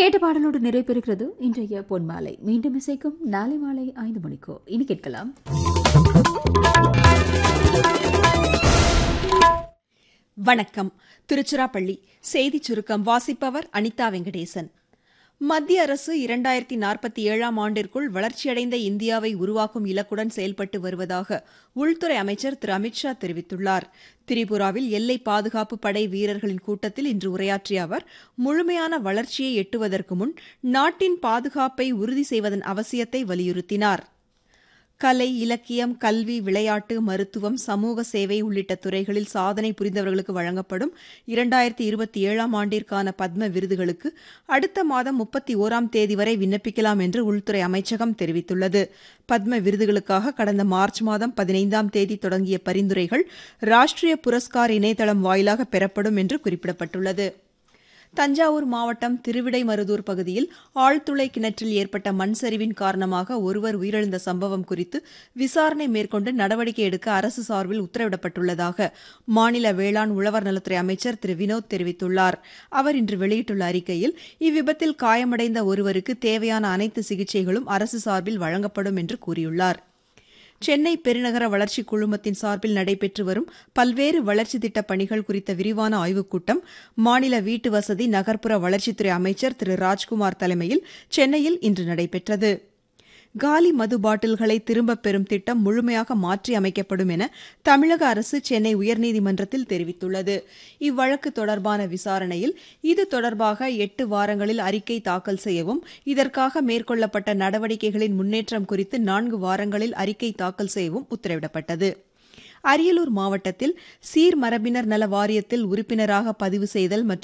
கேட்ட பாடலோடு நிறைவேறுகிறது இன்றைய பொன்மாலை மீண்டும் இசைக்கும் நாளை மாலை ஐந்து மணிக்கோ இனி கேட்கலாம் வணக்கம் திருச்சிராப்பள்ளி செய்திச் சுருக்கம் வாசிப்பவர் அனிதா வெங்கடேசன் மத்திய அரசு இரண்டாயிரத்தி நாற்பத்தி ஏழாம் ஆண்டிற்குள் வளர்ச்சியடைந்த இந்தியாவை உருவாக்கும் இலக்குடன் செயல்பட்டு வருவதாக உள்துறை அமைச்சர் திரு அமித்ஷா தெரிவித்துள்ளார் திரிபுராவில் எல்லை பாதுகாப்பு படை வீரர்களின் கூட்டத்தில் இன்று உரையாற்றிய அவர் முழுமையான வளர்ச்சியை எட்டுவதற்கு முன் நாட்டின் பாதுகாப்பை உறுதி செய்வதன் அவசியத்தை வலியுறுத்தினார் கலை இலக்கியம் கல்வி விளையாட்டு மருத்துவம் சமூக சேவை உள்ளிட்ட துறைகளில் சாதனை புரிந்தவர்களுக்கு வழங்கப்படும் இரண்டாயிரத்தி இருபத்தி ஏழாம் ஆண்டிற்கான பத்ம விருதுகளுக்கு அடுத்த மாதம் முப்பத்தி ஓராம் தேதி வரை விண்ணப்பிக்கலாம் என்று உள்துறை அமைச்சகம் தெரிவித்துள்ளது பத்ம விருதுகளுக்காக கடந்த மார்ச் மாதம் பதினைந்தாம் தேதி தொடங்கிய பரிந்துரைகள் ராஷ்டிரிய புரஸ்கார் இணையதளம் வாயிலாக பெறப்படும் என்று குறிப்பிடப்பட்டுள்ளது தஞ்சாவூர் மாவட்டம் திருவிடைமருதூர் பகுதியில் ஆழ்துளை கிணற்றில் ஏற்பட்ட மண் சரிவின் காரணமாக ஒருவர் உயிரிழந்த சம்பவம் குறித்து விசாரணை மேற்கொண்டு நடவடிக்கை எடுக்க அரசு சார்பில் உத்தரவிடப்பட்டுள்ளதாக மாநில வேளாண் உழவர் நலத்துறை அமைச்சர் திரு வினோத் தெரிவித்துள்ளார் அவர் இன்று வெளியிட்டுள்ள அறிக்கையில் இவ்விபத்தில் காயமடைந்த ஒருவருக்கு தேவையான அனைத்து சிகிச்சைகளும் அரசு சார்பில் வழங்கப்படும் என்று கூறியுள்ளார் சென்னை பெருநகர வளர்ச்சிக் குழுமத்தின் சார்பில் நடைபெற்று வரும் பல்வேறு வளர்ச்சி திட்டப் பணிகள் குறித்த விரிவான ஆய்வுக் கூட்டம் மாநில வீட்டு வசதி நகர்ப்புற வளர்ச்சித்துறை அமைச்சர் திரு ராஜ்குமார் தலைமையில் சென்னையில் இன்று நடைபெற்றது காலி மது பாட்டில்களை திரும்பப் பெறும் திட்டம் முழுமையாக மாற்றி அமைக்கப்படும் என தமிழக அரசு சென்னை உயர்நீதிமன்றத்தில் தெரிவித்துள்ளது இவ்வழக்கு தொடர்பான விசாரணையில் இது தொடர்பாக எட்டு வாரங்களில் அறிக்கை தாக்கல் செய்யவும் இதற்காக மேற்கொள்ளப்பட்ட நடவடிக்கைகளின் முன்னேற்றம் குறித்து நான்கு வாரங்களில் அறிக்கை தாக்கல் செய்யவும் உத்தரவிடப்பட்டது அரியலூர் மாவட்டத்தில் சீர்மரபினர் நல வாரியத்தில் உறுப்பினராக பதிவு செய்தல் மற்றும்